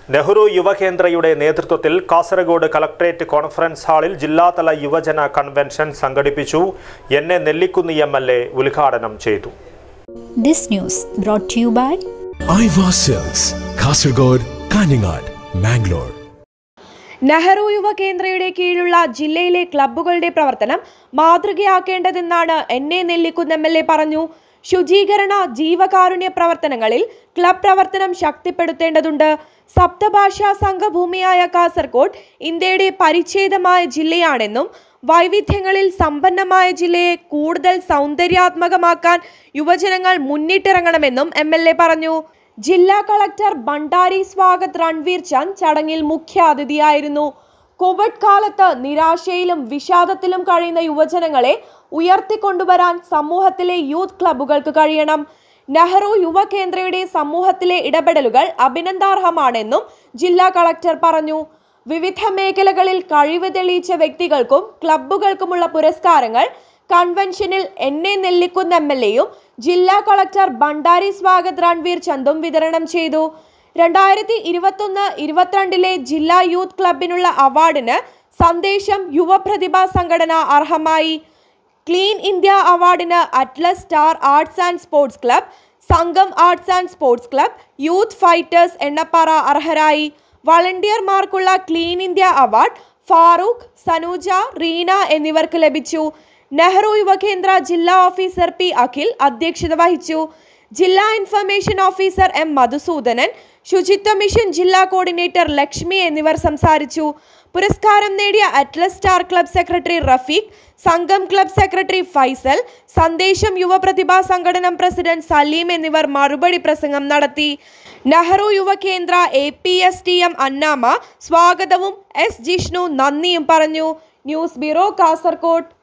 നെഹ്റു യുവകേന്ദ്രയുടെ നേതൃത്വത്തിൽ Kasaragod collectorate conference ഹാളിൽ ജില്ലാതല യുവജന കൺവെൻഷൻ സംഘടിപ്പിച്ചു N A Nellikkunnu M L A ഉദ്ഘാടനം ചെയ്തു This news brought to you by Aiwa sales Kasaragod Kanhangad Mangalore Nehru Yuva കേന്ദ്രയുടെ കീഴിലുള്ള ജില്ലയിലെ ക്ലബ്ബുകളുടെ പ്രവർത്തനം മാതൃകയാക്കേണ്ടതെന്നാണ് N A Nellikkunnu M L A പറഞ്ഞു ശുചീകരണ ജീവകാരുണ്യ പ്രവർത്തനങ്ങളിൽ ക്ലബ് പ്രവർത്തനം ശക്തിപ്പെടുത്തേണ്ടതുണ്ട് സപ്തഭാഷാ സംഘഭൂമിയായ കാസർകോട് ഇന്ത്യയുടെ പരിച്ഛേദമായ ജില്ലയാണെന്നും വൈവിധ്യങ്ങളിൽ സമ്പന്നമായ ജില്ലയെ കൂടുതൽ സൗന്ദര്യാത്മകമാക്കാൻ യുവജനങ്ങൾ മുന്നിട്ടിറങ്ങണമെന്നും എം എൽ എ പറഞ്ഞു ജില്ലാ കളക്ടർ ഭണ്ഡാരി സ്വാഗത് രൺവീർ ചന്ദ് ചടങ്ങിൽ മുഖ്യാതിഥിയായിരുന്നു കോവിഡ് കാലത്ത് നിരാശയിലും വിഷാദത്തിലും കഴിയുന്ന യുവജനങ്ങളെ ഉയർത്തിക്കൊണ്ടുവരാൻ സമൂഹത്തിലെ യൂത്ത് ക്ലബ്ബുകൾക്ക് കഴിയണം നെഹ്റു യുവ കേന്ദ്രയുടെ സമൂഹത്തിലെ ഇടപെടലുകൾ അഭിനന്ദാർഹമാണെന്നും ജില്ലാ കളക്ടർ പറഞ്ഞു വിവിധ മേഖലകളിൽ കഴിവ് തെളിയിച്ച വ്യക്തികൾക്കും ക്ലബ്ബുകൾക്കുമുള്ള പുരസ്കാരങ്ങൾ കൺവെൻഷനിൽ N A Nellikkunnu M L എയും ജില്ലാ കളക്ടർ ഭണ്ഡാരി സ്വാഗത് രൺവീർ ചന്ദും വിതരണം ചെയ്തു രണ്ടായിരത്തി ഇരുപത്തൊന്ന് ഇരുപത്തിരണ്ടിലെ ജില്ലാ യൂത്ത് ക്ലബിനുള്ള അവാർഡിന് സന്ദേശം യുവപ്രതിഭാ സംഘടന അർഹമായി ക്ലീൻ ഇന്ത്യ അവാർഡിന് Atlas star arts and sports club Sangham arts and sports club youth fighters Ennappara അർഹരായി വളണ്ടിയർമാർക്കുള്ള clean India award Farooq Sanooja Reena എന്നിവർക്ക് ലഭിച്ചു നെഹ്റു യുവകേന്ദ്ര ജില്ലാ ഓഫീസർ പി അഖിൽ അധ്യക്ഷത വഹിച്ചു ജില്ലാ ഇൻഫർമേഷൻ ഓഫീസർ എം മധുസൂദനൻ ശുചിത്വ മിഷൻ ജില്ലാ കോർഡിനേറ്റർ ലക്ഷ്മി എന്നിവർ സംസാരിച്ചു പുരസ്കാരം നേടിയ Atlas star club secretary Rafeeq Sangham club secretary Faisal സന്ദേശം യുവപ്രതിഭാ സംഘടനം പ്രസിഡന്റ് സലീം എന്നിവർ മറുപടി പ്രസംഗം നടത്തി Nehru Yuvakendra A P S T M Annama സ്വാഗതവും എസ് ജിഷ്ണു നന്ദിയും പറഞ്ഞു ന്യൂസ് ബ്യൂറോ കാസർകോട്ട്